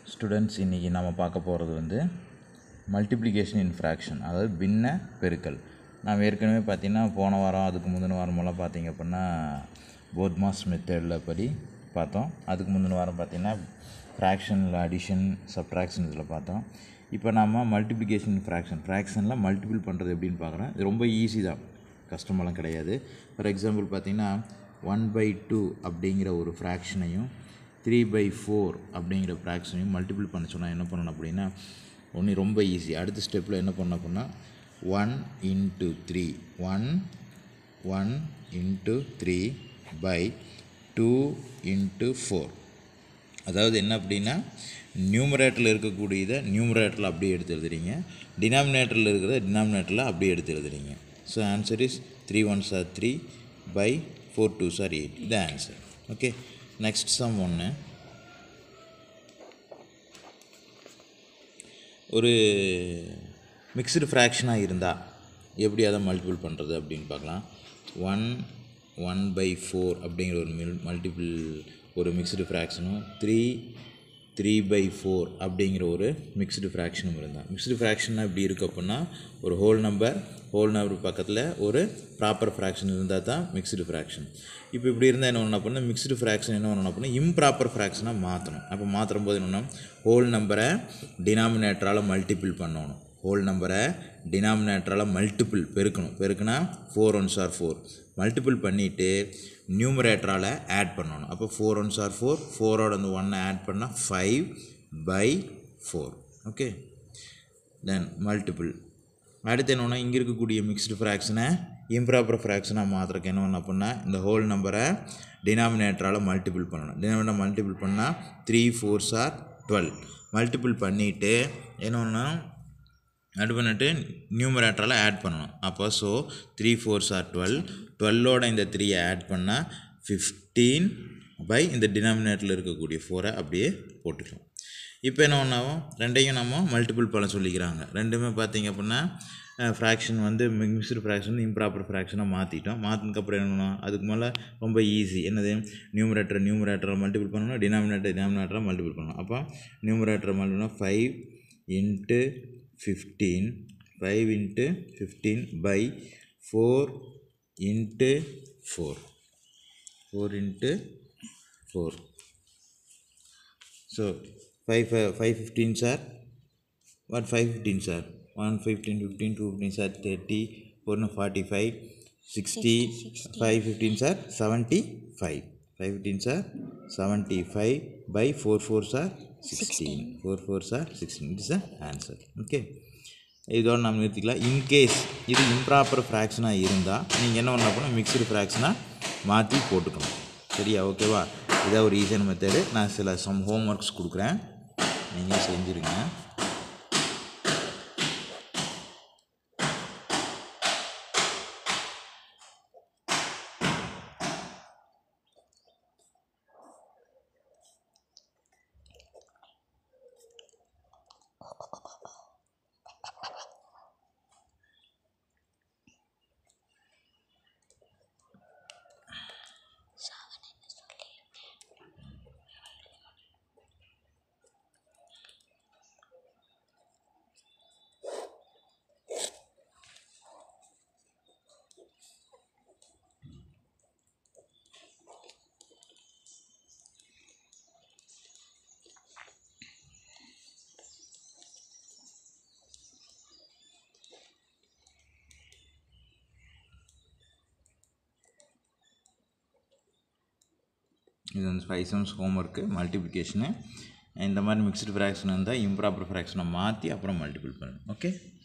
students இன்றைக்கி நம்ம பார்க்க போகிறது வந்து மல்டிப்ளிகேஷன் இன் ஃப்ராக்ஷன் அதாவது பின்ன பெருக்கல் நாம் ஏற்கனவே பார்த்தீங்கன்னா போன வாரம் அதுக்கு முந்தின வாரமெல்லாம் பார்த்தீங்க அப்படின்னா போத்மாஸ் மெத்தடில் படி பார்த்தோம் அதுக்கு முந்தின வாரம் பார்த்தீங்கன்னா ஃப்ராக்ஷனில் அடிஷன் சப்ட்ராக்ஷன் இதில் பார்த்தோம் இப்போ நாம் மல்டிப்ளிகேஷன் ஃப்ராக்ஷன் ஃப்ராக்ஷனில் மல்டிபிள் பண்ணுறது எப்படின்னு பார்க்குறோம் இது ரொம்ப ஈஸி தான் கஷ்டமெல்லாம் கிடையாது ஃபார் எக்ஸாம்பிள் பார்த்தீங்கன்னா ஒன் பை டூ அப்படிங்கிற ஒரு ஃப்ராக்ஷனையும் த்ரீ பை ஃபோர் அப்படிங்கிற ஃப்ராக்ஷனையும் மல்டிபிள் பண்ண சொன்னால் என்ன பண்ணணும் அப்படின்னா ஒன்று ரொம்ப ஈஸி அடுத்த ஸ்டெப்பில் என்ன பண்ண அப்படின்னா one into three one one into three by two into four அதாவது என்ன அப்படின்னா நியூமரேட்டரில் இருக்கக்கூடியதை நியூமரேட்டரில் அப்படியே எடுத்து எழுதுறீங்க டினாமினேட்டரில் இருக்கிறத டினாமினேட்டரில் அப்படியே எடுத்து எழுதுறீங்க so answer is three ones are three by four two sir eight இது ஆன்சர் ஓகே நெக்ஸ்ட் சம் ஒன்று ஒரு மிக்சடு ஃப்ராக்ஷனாக இருந்தால் எப்படி அதை மல்டிபிள் பண்ணுறது அப்படின்னு பார்க்கலாம் ஒன் ஒன் பை ஃபோர் அப்படிங்கிற ஒரு மில் மல்டிபிள் ஒரு மிக்சடு ஃப்ராக்ஷனும் த்ரீ த்ரீ பை ஃபோர் அப்படிங்கிற ஒரு மிக்சடு ஃப்ராக்ஷனும் இருந்தால் மிக்சடு ஃப்ராக்ஷன்னா எப்படி இருக்குது அப்படின்னா ஒரு ஹோல் நம்பர் ஹோல் நம்பர் பக்கத்தில் ஒரு ப்ராப்பர் ஃப்ராக்ஷன் இருந்தால் தான் மிக்சடு ஃப்ராக்ஷன் இப்போ இப்படி இருந்தால் என்ன பண்ணணும் அப்படின்னா மிக்சடு ஃப்ராக்ஷன் என்ன பண்ணணும் அப்படின்னா இம்ப்ராப்பர் ஃப்ராக்ஷனாக மாற்றணும் அப்போ மாற்றும் போது என்னென்னா ஹோல் நம்பரை டினாமினேட்டரால் மல்டிபிள் பண்ணணும் ஹோல் நம்பரை டினாமினேட்டரால் மல்டிபிள் பெருக்கணும் பெருக்குனா four ones are four multiple பண்ணிவிட்டு நியூமரேட்டரால் ஆட் பண்ணணும் அப்போ ஃபோர் ஒன்ஸ் ஆர் ஃபோர் ஃபோரோட அந்த ஒன்னை ஆட் பண்ணால் five by four okay then multiple அடுத்து என்னென்னா இங்கே இருக்கக்கூடிய மிக்ஸ்டு ஃப்ராக்ஷனை இம்ப்ராப்பர் ஃப்ராக்ஷனாக மாத்திரக்கு என்ன பண்ண அப்படின்னா இந்த ஹோல் நம்பரை டினாமினேட்டரால் மல்டிபிள் பண்ணணும் டினாமினேட்டர் மல்டிபிள் பண்ணால் three fours are twelve multiple பண்ணிவிட்டு என்ன ஆட் பண்ணிட்டு நியூமரேட்டரால் ஆட் பண்ணணும் அப்போ so three fours are twelve டுவெல்லோட இந்த த்ரீயை ஆட் பண்ணால் ஃபிஃப்டீன் பை இந்த டினாமினேட்டரில் இருக்கக்கூடிய ஃபோரை அப்படியே போட்டுக்கலாம் இப்போ என்ன ஒன்றாகும் ரெண்டையும் நம்ம மல்டிபிள் பண்ண சொல்லிக்கிறாங்க ரெண்டுமே பார்த்தீங்க அப்படின்னா ஃப்ராக்ஷன் வந்து மிக்ஸ்டு ஃப்ராக்ஷன் இம்ப்ராப்பர் ஃப்ராக்ஷனாக மாற்றிட்டோம் மாற்றினதுக்கப்புறம் என்ன பண்ணணும் அதுக்கு மேலே ரொம்ப ஈஸி என்னது நியூமரேட்டர் நியூமரேட்டரை மல்டிபிள் பண்ணணும் டினாமினேட்டர் டினாமினேட்டரை மல்டிபிள் பண்ணணும் அப்போ நியூமரேட்டரை multiple five into fifteen five into fifteen by four into four four into four so five five fifteen sir what five fifteen sir one fifteen fifteen two fifteen sir thirty ஒன்று forty five sixty five fifteen sir seventy five five fifteen sir seventy five by four four sir sixteen four four sir sixteen it's the answer okay இதோடு நம்ம நிறுத்திக்கலாம் in case இது improper ஃப்ராக்ஷனாக இருந்தால் நீங்கள் என்ன பண்ண போனால் mixed ஃப்ராக்ஷனாக மாற்றி போட்டுக்கணும் சரியா ஓகேவா இதான் ஒரு ஈஸியான மெத்தடு நான் சில சம் ஹோம் ஒர்க்ஸ் கொடுக்குறேன் நீங்கள் செஞ்சுருங்க இது வந்து five sums home work multiplication இந்த மாதிரி மிக்ஸ்டு ஃப்ராக்ஷன் இருந்தால் இம்ப்ராப்பர் ஃப்ராக்ஷனை மாற்றி அப்புறம் மல்டிபிள் பண்ணணும் ஓகே